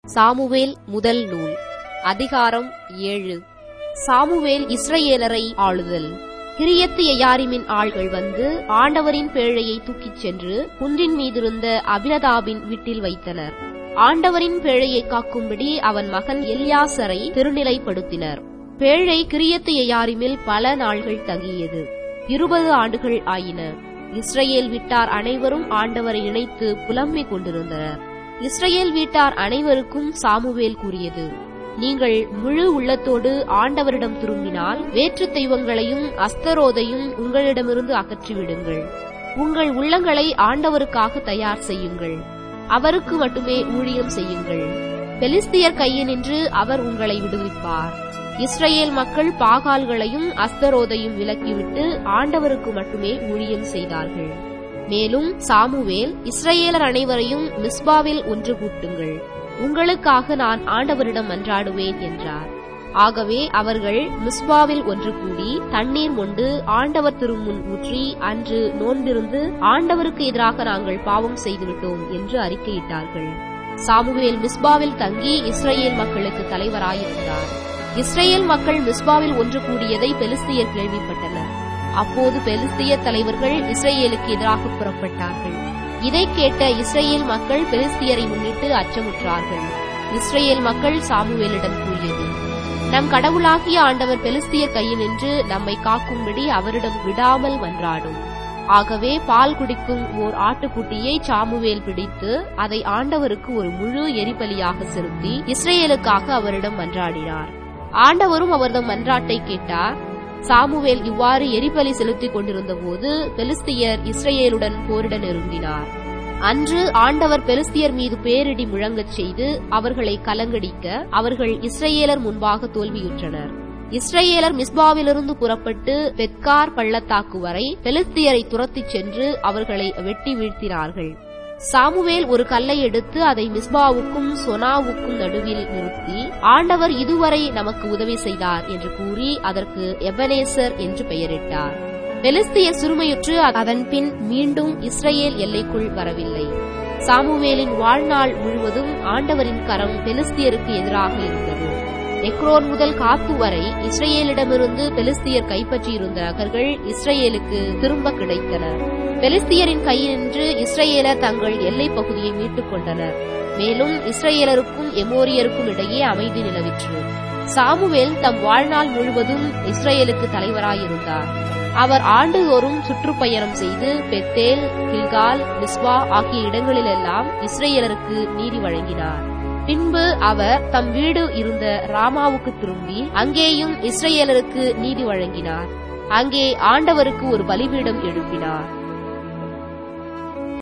Samuel முதல் நூல் அதிகாரம் ஏழு சாமுவேல் இஸ்ரவேலரை ஆளுதல் கிரியத்து எயாரிமின் ஆள்கள் வந்து ஆண்டவரின் பேழையை தூக்கிச் சென்று குன்றின் மீதிருந்த அபினதாபின் வீட்டில் வைத்தனர் ஆண்டவரின் பேழையை காக்கும்படி அவன் மகன் எல்யாசரை திருநிலைப்படுத்தினர் பேழை கிரியத்து எயாரிமில் பல நாள்கள் தங்கியது இருபது ஆண்டுகள் ஆயின இஸ்ரவேல் வீட்டார் அனைவரும் ஆண்டவரை இணைத்து புலம்பிக் கொண்டிருந்தனர் இஸ்ரவேல் வீட்டார் அனைவருக்கும் சாமுவேல் கூறியது நீங்கள் முழு உள்ளத்தோடு ஆண்டவரிடம் திரும்பினால் வேற்று தெய்வங்களையும் அஸ்தரோதையும் உங்களிடமிருந்து அகற்றிவிடுங்கள் உங்கள் உள்ளங்களை ஆண்டவருக்காக தயார் செய்யுங்கள் அவருக்கு மட்டுமே ஊழியம் செய்யுங்கள் பெலிஸ்தியர் கையினின்று அவர் உங்களை விடுவிப்பார் இஸ்ரேல் மக்கள் பாகால்களையும் அஸ்தரோதையும் விலக்கிவிட்டு ஆண்டவருக்கு மட்டுமே ஊழியம் செய்தார்கள் மேலும் சாமுவேல் இஸ்ரேலர் அனைவரையும் மிஸ்பாவில் ஒன்று கூட்டுங்கள் உங்களுக்காக நான் ஆண்டவரிடம் மன்றாடுவேன் என்றார் ஆகவே அவர்கள் மிஸ்பாவில் ஒன்று கூடி தண்ணீர் மொண்டு ஆண்டவர் திருமுன் ஊற்றி அன்று நோன்பிருந்து ஆண்டவருக்கு எதிராக நாங்கள் பாவம் செய்துவிட்டோம் என்று அறிக்கையிட்டார்கள் சாமுவேல் மிஸ்பாவில் தங்கி இஸ்ரேல் மக்களுக்கு தலைவராயிருந்தார் இஸ்ரேல் மக்கள் மிஸ்பாவில் ஒன்று கூடியதை பெலிஸ்தியர் கேள்விப்பட்டனர் அப்போது பெலிஸ்தியர் தலைவர்கள் இஸ்ரேலுக்கு எதிராக புறப்பட்டார்கள் இதை கேட்ட இஸ்ரேல் மக்கள் பெலிஸ்தியரை முன்னிட்டு அச்சமுற்றார்கள் இஸ்ரேல் மக்கள் சாமுவேலிடம் கூறியது நம் கடவுளாகிய ஆண்டவர் பெலிஸ்தியர் கையினின்று நம்மை காக்கும்படி அவரிடம் விடாமல் மன்றாடும் ஆகவே பால் குடிக்கும் ஓர் ஆட்டுக்குட்டியை சாமுவேல் பிடித்து அதை ஆண்டவருக்கு ஒரு முழு எரிபலியாக செலுத்தி இஸ்ரேலுக்காக அவரிடம் மன்றாடினார் ஆண்டவரும் அவரது மன்றாட்டை கேட்டார் சாமுவேல் இவ்வாறு எரிபலி செலுத்திக் கொண்டிருந்த போது பெலிஸ்தியர் இஸ்ரேலுடன் போரிட நெருங்கினார் அன்று ஆண்டவர் பெலிஸ்தியர் மீது பேரிடி முழங்கச் செய்து அவர்களை கலங்கடிக்க அவர்கள் இஸ்ரேலர் முன்பாக தோல்வியுற்றனர் இஸ்ரேலர் மிஸ்பாவிலிருந்து புறப்பட்டு பெத்கார் பள்ளத்தாக்கு வரை பெலிஸ்தியரை துரத்திச் சென்று அவர்களை வெட்டி வீழ்த்தினார்கள் சாமுவேல் ஒரு கல்லை எடுத்து அதை மிஸ்பாவுக்கும் சொனாவுக்கும் நடுவில் நிறுத்தி ஆண்டவர் இதுவரை நமக்கு உதவி செய்தார் என்று கூறி அதற்கு எபனேசர் என்று பெயரிட்டார் பெலிஸ்திய சிறுமையுற்று அதன் பின் மீண்டும் இஸ்ரேல் எல்லைக்குள் வரவில்லை சாமுவேலின் வாழ்நாள் முழுவதும் ஆண்டவரின் கரம் பெலிஸ்தியருக்கு எதிராக இருந்தது எக்ரோன் முதல் காத்து வரை இஸ்ரேலிடமிருந்து பெலிஸ்தியர் கைப்பற்றியிருந்த நகர்கள் இஸ்ரேலுக்கு திரும்ப கிடைத்தன பெலிஸ்தியரின் கையினின்று இஸ்ரேலர் தங்கள் எல்லைப் பகுதியை மீட்டுக் கொண்டனர் மேலும் இஸ்ரேலருக்கும் எமோரியருக்கும் இடையே அமைதி நிலவிற்று சாமுவேல் தம் வாழ்நாள் முழுவதும் இஸ்ரேலுக்கு தலைவராயிருந்தார் அவர் ஆண்டுதோறும் சுற்றுப்பயணம் செய்து பெத்தேல் கில்கால் மிஸ்வா ஆகிய இடங்களிலெல்லாம் இஸ்ரேலருக்கு நீதி வழங்கினார் பின்பு அவர் தம் வீடு இருந்த ராமாவுக்கு திரும்பி அங்கேயும் இஸ்ரேலருக்கு நீதி வழங்கினார் அங்கே ஆண்டவருக்கு ஒரு பலிபீடம் எழுப்பினார்